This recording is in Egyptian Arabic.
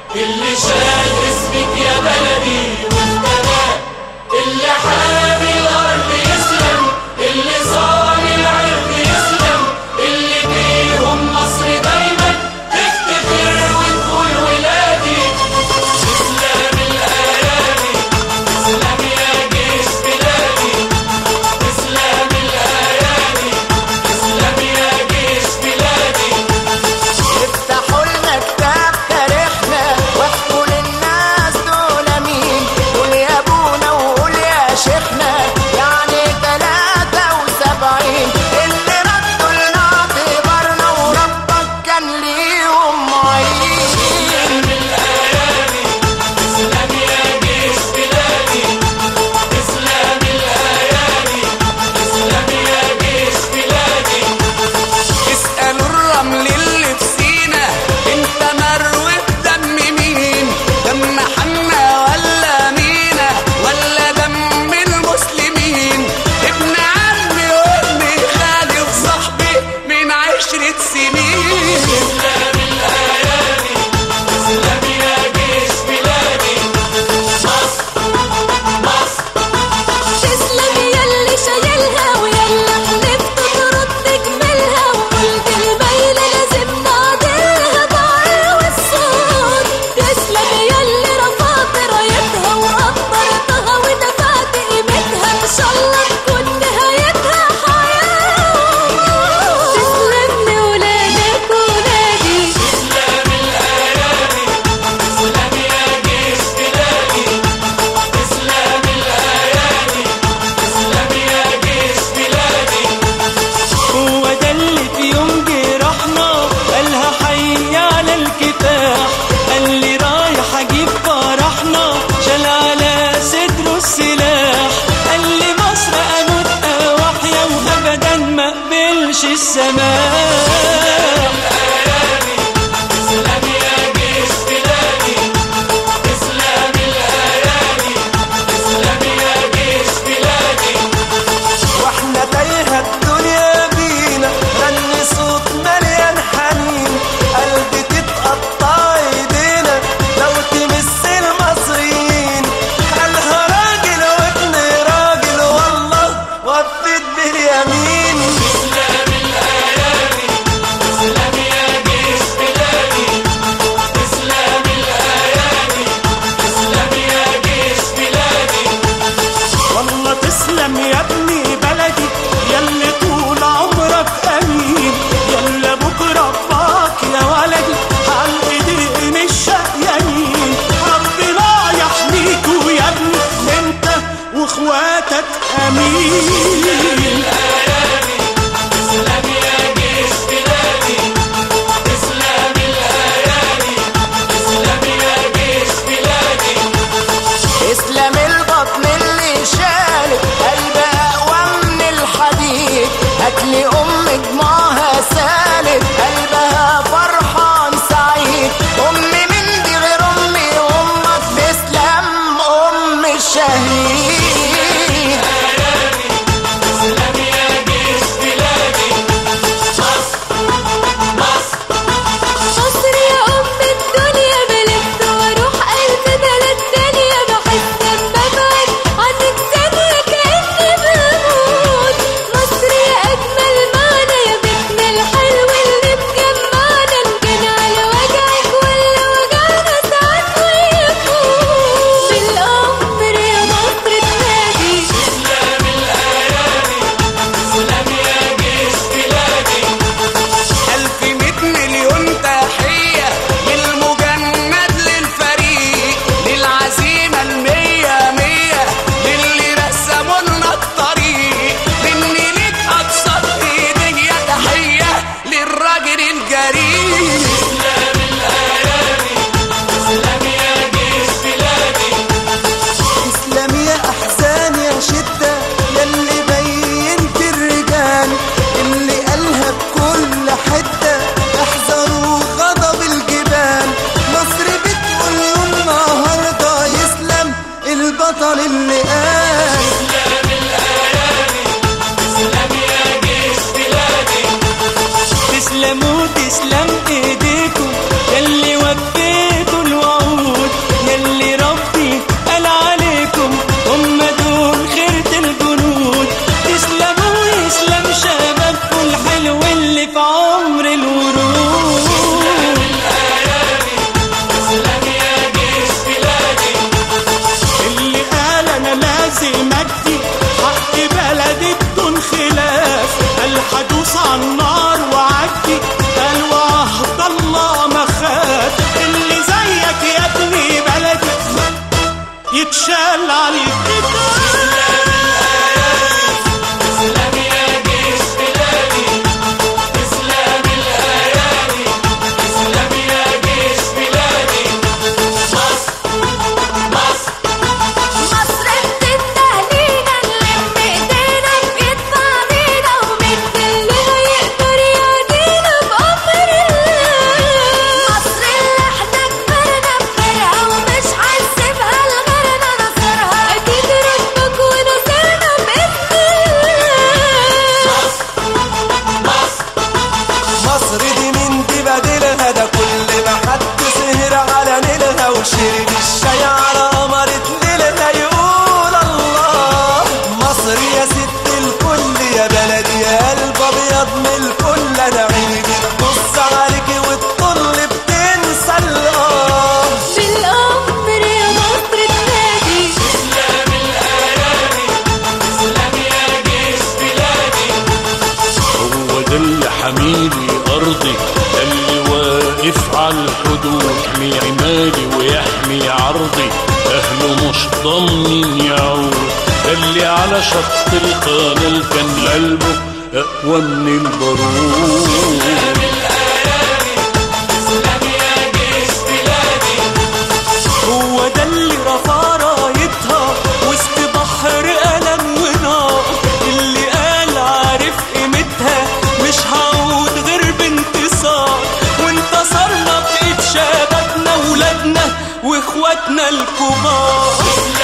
اللي شال اسمك يا بلدي وافتدى اللي حامي الارض يسلم اللي صان العرض يسلم اللي بيهم مصر دايما تفتخر وتقول ولادي اسلام الايادي اسلام يا جيش بلادي اسلام الايادي اسلام يا جيش بلادي افتحوا لنا كتاب تاريخنا واحكوا للناس دول مين قول يا ابونا وقول يا شيخنا يعني تلاتة وسبعين اللي ردوا لنا اعتبارنا وربك كان ليهم معين اسلام يا جيش بلادي اسلام الايادي اسلام يا جيش بلادي اسألوا الرمل اللي في سينا انت مروي بدم مين دم حنا ولا مينا ولا دم المسلمين ابن عمي وابن خالي وصاحبي من عشرة سنين اسلام الايادي اسلام يا جيش بلادي مصر مصر تسلم ياللي شايلها ويلا حلفت ترد تكملها وقلت الميل لازم نعدلها ضعيف والصوت تسلم ياللي رفعت رايتها وقدرتها ودفعت قيمتها ان شاء الله تكون نهايتها حياة تسلم لولادك ولادي اسلام الايادي اسلام يا جيش بلادي اسلام الايادي اسلام يا جيش بلادي هو ده اللي في يوم جرحنا قالها حي على الكفاح قال لي رايح اجيب فرحنا شال على صدره السلاح قال لي مصر اموت واحيا وابدا ما اقبلش السماح اسلام يا جيش بلادي اسلام الايادي اسلام يا جيش بلادي واحنا تايهة الدنيا بينا غني صوت مليان حنين قلبي تتقطع ايدينا لو تمس المصريين قالها راجل وابن راجل والله وفت باليمين اسلام الايادي اسلام يا جيش بلادي اسلام الايادي اسلام يا جيش بلادي والله تسلم يا ابني بلدي ياللي طول عمرك امين يلا بكره باك يا ولدي على ايدين الشقيانين ربنا يحميكوا يا ابني انت واخواتك امين اسلام يا جيش بلادي اسلام الايادي اسلام يا جيش بلادي اسلام البطن اللي شالت قلب اقوى من الحديد هاتلي ام دموعها سالت قلبها فرحان سعيد امي من دي غير امي امك تسلم ام الشهيد اسلام يا جيش بلادي مصر مصر مصر يا أم الدنيا بلف وأروح ألف بلد تانية بحس لما أبعد عنك ثانية كأني بموت مصر يا أجمل معنى يا بيتنا الحلو اللي مجمعنا نجن على وجعك ولا وجعنا ساعات ويفوت بالأمر يا مصر تنادي اسلام الايادي اسلام يا جيش بلادي ألف مية مليون تحية للمجند للفريق للعزيمة المية مية للي رسموا لنا الطريق مني ليك أبسط إيديا تحية للراجل الجريء اسلام الايادي اسلام يا جيش بلادي اسلام يا احزان يا شده ياللي بينت الرجال اللي قالها بكل حته احذروا غضب الجبال مصر بتقول يوم النهارده يسلم البطل اللي قال اسلام الايادي اسلام يا جيش بلادي تسلموا تسلم ايديكم ياللي وفيتوا الوعود حمالي ويحمي عرضي أهله مش ضامنين يعود ده اللي على شط القناة كان قلبه أقوى من البارود تسلم يا جيش بلادي هو ده اللي رفع رايتها وسط بحر ألم ونار اللي قال عارف قيمتها مش هعود غير بانتصار وانتصرنا بإيد شبابنا ولادنا واخواتنا الكبار